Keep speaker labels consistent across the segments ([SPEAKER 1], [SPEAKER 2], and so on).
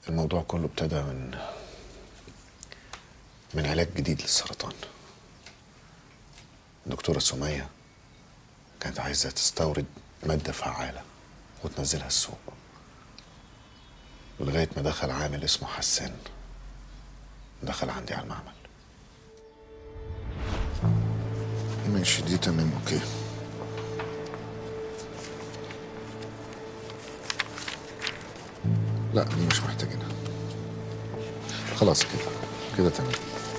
[SPEAKER 1] الموضوع كله ابتدى من من علاج جديد للسرطان الدكتورة سمية كانت عايزة تستورد مادة فعالة وتنزلها السوق ولغاية ما دخل عامل اسمه حسان دخل عندي على المعمل ماشي دي تمام اوكي لا دي مش محتاجينها خلاص كده كده تمام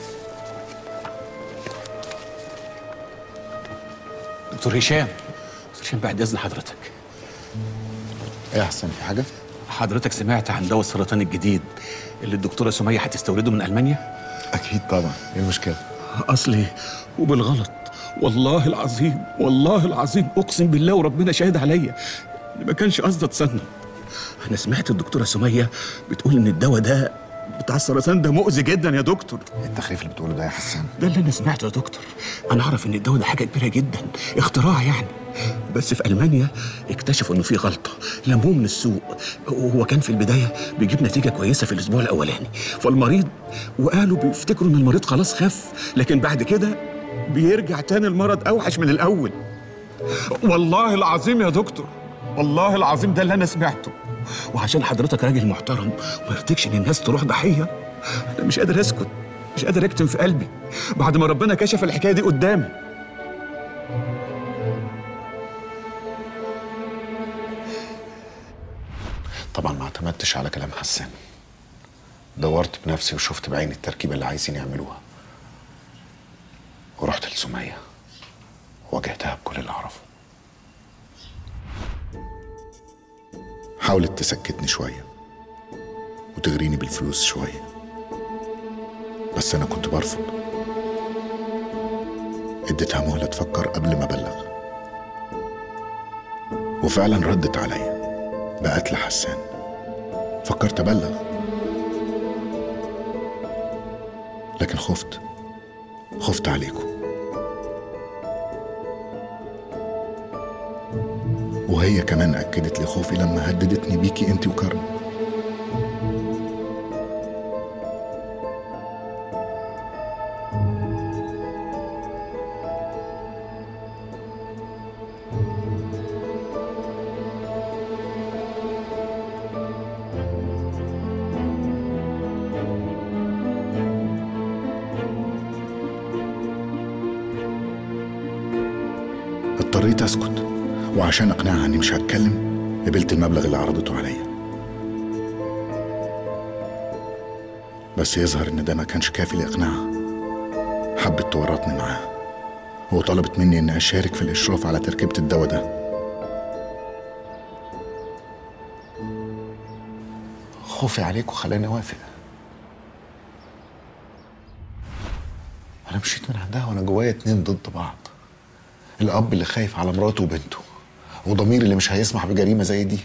[SPEAKER 2] دكتور هشام دكتور هشام بعد اذن حضرتك
[SPEAKER 1] ايه يا حسن في حاجة؟
[SPEAKER 2] حضرتك سمعت عن دواء السرطان الجديد اللي الدكتوره سميه هتستورده من المانيا
[SPEAKER 1] أكيد طبعا ايه المشكلة؟
[SPEAKER 2] اصلي وبالغلط والله العظيم والله العظيم اقسم بالله وربنا شاهد عليا إن ما كانش قصدي اتسنن انا سمعت الدكتوره سميه بتقول ان الدواء ده بتاع السرطان ده مؤذي جدا يا دكتور
[SPEAKER 1] إيه التخريف اللي بتقوله ده يا حسان؟
[SPEAKER 2] ده اللي انا سمعته يا دكتور انا اعرف ان الدواء ده حاجه كبيره جدا اختراع يعني بس في المانيا اكتشفوا انه في غلطه لموه من السوق وهو كان في البدايه بيجيب نتيجه كويسه في الاسبوع الاولاني فالمريض وقالوا بيفتكروا ان المريض خلاص خف لكن بعد كده بيرجع تاني المرض اوحش من الاول والله العظيم يا دكتور والله العظيم ده اللي انا سمعته وعشان حضرتك راجل محترم وما يرضيكش ان الناس تروح ضحيه انا مش قادر اسكت مش قادر اكتم في قلبي بعد ما ربنا كشف الحكايه دي قدامي
[SPEAKER 1] طبعا ما اعتمدتش على كلام حسان دورت بنفسي وشفت بعيني التركيبة اللي عايزين يعملوها ورحت لسمية واجهتها بكل اللي اعرفه حاولت تسكتني شوية وتغريني بالفلوس شوية بس أنا كنت برفض اديتها مهلة تفكر قبل ما أبلغ وفعلا ردت عليا بقتل حسان فكرت أبلغ لكن خفت خفت عليكم وهي كمان أكدت لي خوفي لما هددتني بيكي أنت وكرم اضطريت اسكت وعشان اقنعها اني مش هتكلم قبلت المبلغ اللي عرضته عليا بس يظهر ان ده ما كانش كافي لاقناعها حبت تورطني معاها وطلبت مني اني اشارك في الاشراف على تركيبه الدواء ده خوفي عليك وخلاني اوافق انا مشيت من عندها وانا جوايا اتنين ضد بعض الاب اللي خايف على مراته وبنته وضمير اللي مش هيسمح بجريمه زي دي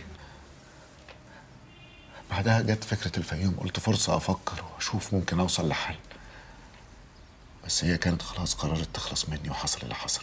[SPEAKER 1] بعدها جت فكره الفيوم قلت فرصه افكر واشوف ممكن اوصل لحل بس هي كانت خلاص قررت تخلص مني وحصل اللي حصل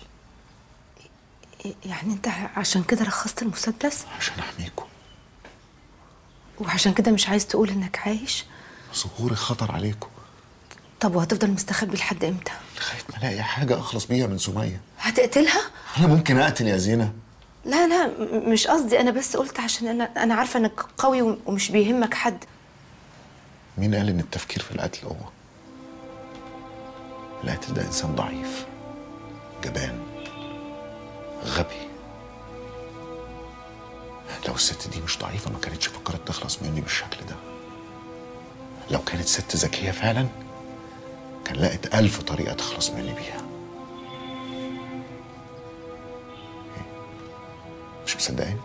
[SPEAKER 3] يعني انت عشان كده رخصت المسدس
[SPEAKER 1] عشان احميكم
[SPEAKER 3] وعشان كده مش عايز تقول انك عايش
[SPEAKER 1] ظهوري خطر عليكم
[SPEAKER 3] طب وهتفضل مستخبي لحد امتى
[SPEAKER 1] لغايه ما الاقي حاجه اخلص بيها من سميه
[SPEAKER 3] هتقتلها
[SPEAKER 1] انا ممكن اقتل يا زينه
[SPEAKER 3] لا لا م- مش قصدي انا بس قلت عشان انا انا عارفه انك قوي وم- ومش بيهمك حد
[SPEAKER 1] مين قال ان التفكير في القتل هو القاتل ده انسان ضعيف جبان غبي لو الست دي مش ضعيفه ما كانتش فكرت تخلص مني بالشكل ده لو كانت ست ذكيه فعلا كان لقت ألف طريقة تخلص مني بيها إيه؟ مش مصدقين؟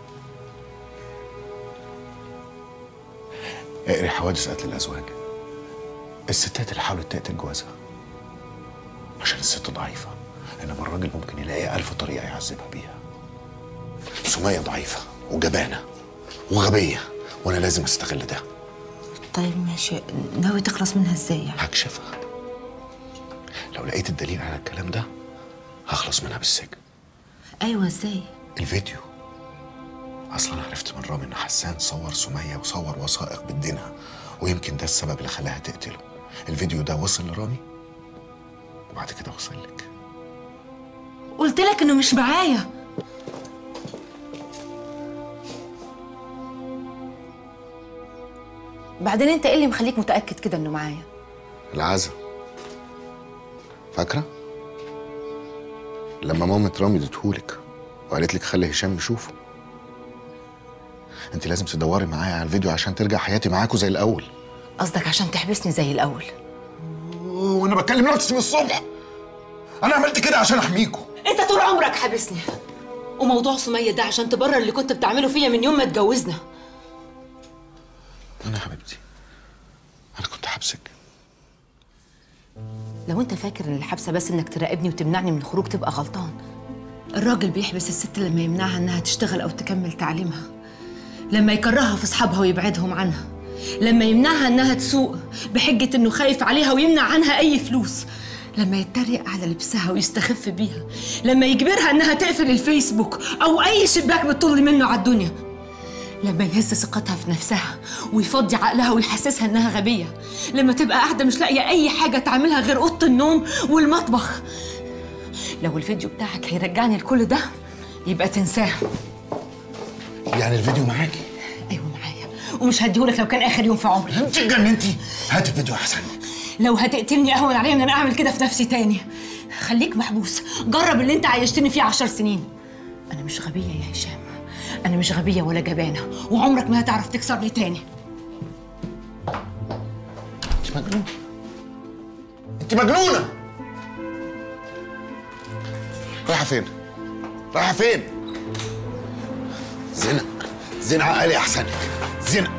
[SPEAKER 1] اقري حوادث قتل الأزواج الستات اللي حاولت تقتل جوازها عشان الست ضعيفة إنما الراجل ممكن يلاقي ألف طريقة يعذبها بيها سمية ضعيفة وجبانة وغبية وأنا لازم أستغل ده
[SPEAKER 3] طيب ماشي ناوي تخلص منها ازاي يعني
[SPEAKER 1] هكشفها لو لقيت الدليل على الكلام ده هخلص منها بالسجن
[SPEAKER 3] ايوه ازاي
[SPEAKER 1] الفيديو اصلا عرفت من رامي ان حسان صور سميه وصور وثائق بتدينها ويمكن ده السبب اللي خلاها تقتله الفيديو ده وصل لرامي وبعد كده وصل لك
[SPEAKER 3] قلت لك انه مش معايا بعدين انت ايه اللي مخليك متاكد كده انه معايا
[SPEAKER 1] العزا فاكرة؟ لما مامة رامي اديتهولك وقالت لك خلي هشام يشوفه انت لازم تدوري معايا على الفيديو عشان ترجع حياتي معاكوا زي الاول
[SPEAKER 3] قصدك عشان تحبسني زي الاول
[SPEAKER 1] وانا بكلم نفسي من الصبح انا عملت كده عشان احميكوا
[SPEAKER 3] انت طول عمرك حابسني وموضوع سمية ده عشان تبرر اللي كنت بتعمله فيا من يوم ما اتجوزنا
[SPEAKER 1] انا يا حبيبتي انا كنت حابسك
[SPEAKER 3] لو انت فاكر ان الحبسه بس انك تراقبني وتمنعني من الخروج تبقى غلطان الراجل بيحبس الست لما يمنعها انها تشتغل او تكمل تعليمها لما يكرهها في اصحابها ويبعدهم عنها لما يمنعها انها تسوق بحجه انه خايف عليها ويمنع عنها اي فلوس لما يتريق على لبسها ويستخف بيها لما يجبرها انها تقفل الفيسبوك او اي شباك بتطل منه على الدنيا لما يهز ثقتها في نفسها ويفضي عقلها ويحسسها انها غبيه لما تبقى قاعده مش لاقيه اي حاجه تعملها غير اوضه النوم والمطبخ لو الفيديو بتاعك هيرجعني لكل ده يبقى تنساه
[SPEAKER 1] يعني الفيديو معاكي
[SPEAKER 3] ايوه معايا ومش هديهولك لو كان اخر يوم في عمري
[SPEAKER 1] انت اتجننتي هات الفيديو احسن
[SPEAKER 3] لو هتقتلني اهون عليا ان انا اعمل كده في نفسي تاني خليك محبوس جرب اللي انت عايشتني فيه عشر سنين انا مش غبيه يا هشام انا مش غبيه ولا جبانه وعمرك ما هتعرف تكسرني تاني
[SPEAKER 1] انت مجنونه انت مجنونه رايحه فين رايحه فين زنا زنا عقلي احسن زنا